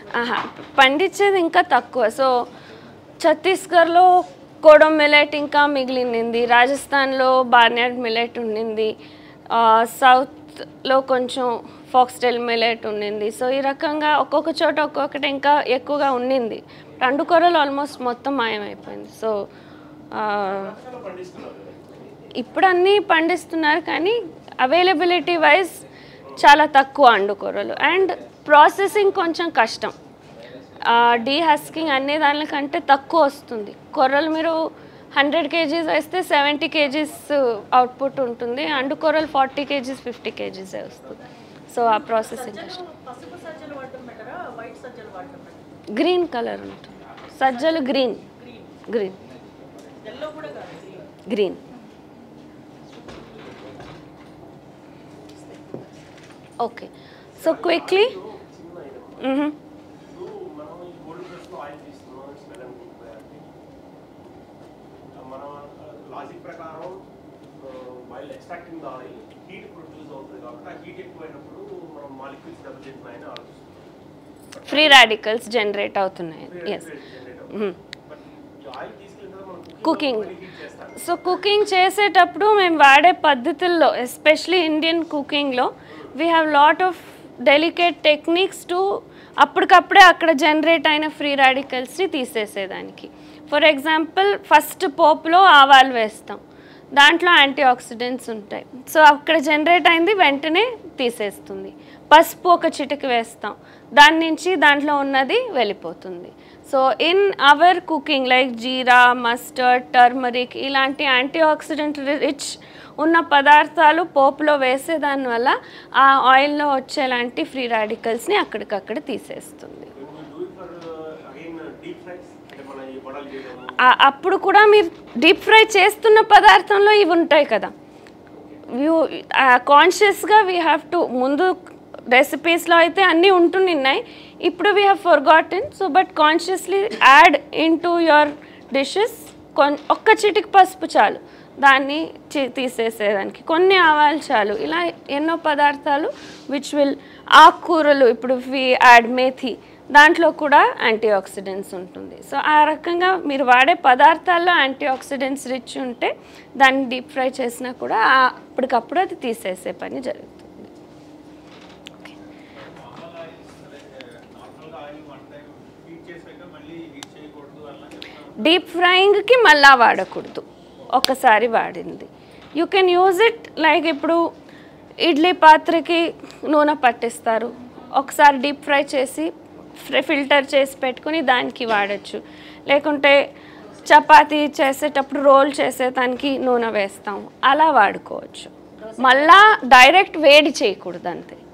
ఆహా పండించేది ఇంకా తక్కువ సో ఛత్తీస్గఢ్లో కోడో మిలెట్ ఇంకా మిగిలింది రాజస్థాన్లో బార్నియాడ్ మిలెట్ ఉండింది ఆ, సౌత్లో కొంచెం ఫాక్స్టైల్ మిలెట్ ఉండింది సో ఈ రకంగా ఒక్కొక్క చోట ఒక్కొక్కటి ఇంకా ఎక్కువగా ఉండింది రెండు కూరలు ఆల్మోస్ట్ మొత్తం మాయమైపోయింది సో ఆ, ఇప్పుడు అన్నీ పండిస్తున్నారు కానీ అవైలబిలిటీ వైజ్ చాలా తక్కువ అండుకూరలు అండ్ ప్రాసెసింగ్ కొంచెం కష్టం డీహస్కింగ్ అనే దానికంటే తక్కువ వస్తుంది కూరలు మీరు హండ్రెడ్ కేజీస్ వేస్తే సెవెంటీ కేజీస్ అవుట్పుట్ ఉంటుంది అండుకూరలు ఫార్టీ కేజీస్ ఫిఫ్టీ కేజీస్ వస్తుంది సో ఆ ప్రాసెసింగ్ కష్టం పసుపు సజ్జలు వాడటం బెటరా వైట్ సజ్జలు వాడటం బెటర్ గ్రీన్ కలర్ ఉంటుంది సజ్జలు గ్రీన్ గ్రీన్ ఎల్లో కూడా కాదు green green okay so quickly ఇప్పుడు మనం ఈ గోల్డ్ ప్రెస్లో ఆయిల్ తీస్తున్నాం స్మెల్ అండ్ మన లాజిక్ ప్రకారం while extracting the oil heat produce అవుతుంది కాబట్టి ఆ హీట్ ఎక్కువైనప్పుడు మనం మాలిక్యూల్స్ దెబ్బతింటున్నాయని ఆలోచిస్తున్నాం ఫ్రీ రాడికల్స్ జనరేట్ అవుతున్నాయి ఎస్ బట్ ఈ ఆయిల్ తీసుకెళ్ళిన తర్వాత మనం కుకింగ్ హీట్ చేస్తాం సో కుకింగ్ చేసేటప్పుడు మేము వాడే పద్ధతుల్లో ఎస్పెషలీ ఇండియన్ కుకింగ్లో we have lot of delicate techniques to అప్పటికప్పుడే అక్కడ జనరేట్ అయిన ఫ్రీ రాడికల్స్ని తీసేసేదానికి ఫర్ ఎగ్జాంపుల్ ఫస్ట్ పోపులో ఆవాలు వేస్తాం దాంట్లో యాంటీ ఆక్సిడెంట్స్ ఉంటాయి సో అక్కడ జనరేట్ అయింది వెంటనే తీసేస్తుంది పసుపు ఒక చిటికి వేస్తాం దాని నుంచి దాంట్లో ఉన్నది వెళ్ళిపోతుంది so in our cooking like jeera mustard turmeric ఇలాంటి యాంటీ ఆక్సిడెంట్ రిచ్ ఉన్న పదార్థాలు పోపులో వేసే దానివల్ల ఆ ఆయిల్లో వచ్చేలాంటి ఫ్రీ రాడికల్స్ని అక్కడికక్కడ తీసేస్తుంది do it for again deep fries అంటే మన ఈ వడలు చేయడం ఆ- అప్పుడు కూడా మీరు డీప్ ఫ్రై చేస్తున్న పదార్థంలో ఇవి ఉంటాయి కదా యూ కాన్షియస్గా వీ హ్యావ్ టు ముందు రెసిపీస్లో అయితే అన్నీ ఉంటున్నాయి ఇప్పుడు we have forgotten so but consciously add into your dishes కొన్ ఒక్క చిటికి పసుపు చాలు దాన్ని చి- తీసేసేదానికి కొన్ని ఆవాలు చాలు ఇలా ఎన్నో పదార్థాలు విచ్ విల్ ఆకుకూరలు ఇప్పుడు వి యాడ్ మేథి దాంట్లో కూడా యాంటీ ఆక్సిడెంట్స్ ఉంటుంది సో ఆ రకంగా మీరు వాడే పదార్థాల్లో యాంటీ ఆక్సిడెంట్స్ రిచ్ ఉంటే దాన్ని డీప్ ఫ్రై చేసినా కూడా ఆ- అప్పటికప్పుడు అది తీసేసే పని జరుగుతుంది నార్మల్ ఆయిల్స్ నార్మల్గా ఆయిల్ వన్ టైం హీట్ చేసాక మళ్ళీ హీట్ చేయకూడదు అలా చెప్తాను డీప్ ఫ్రైయింగ్కి మళ్ళా వాడకూడదు ఒకసారి వాడింది you can use it like ఇప్పుడు ఇడ్లీ పాత్రకి నూనె పట్టిస్తారు ఒకసారి డీప్ ఫ్రై చేసి ఫిల్టర్ చేసి పెట్టుకుని దానికి వాడచ్చు లేకుంటే చపాతీ చేసేటప్పుడు రోల్ చేసేదానికి నూనె వేస్తాం అలా వాడుకోవచ్చు మళ్ళా డైరెక్ట్ వేడి చేయకూడదు అంతే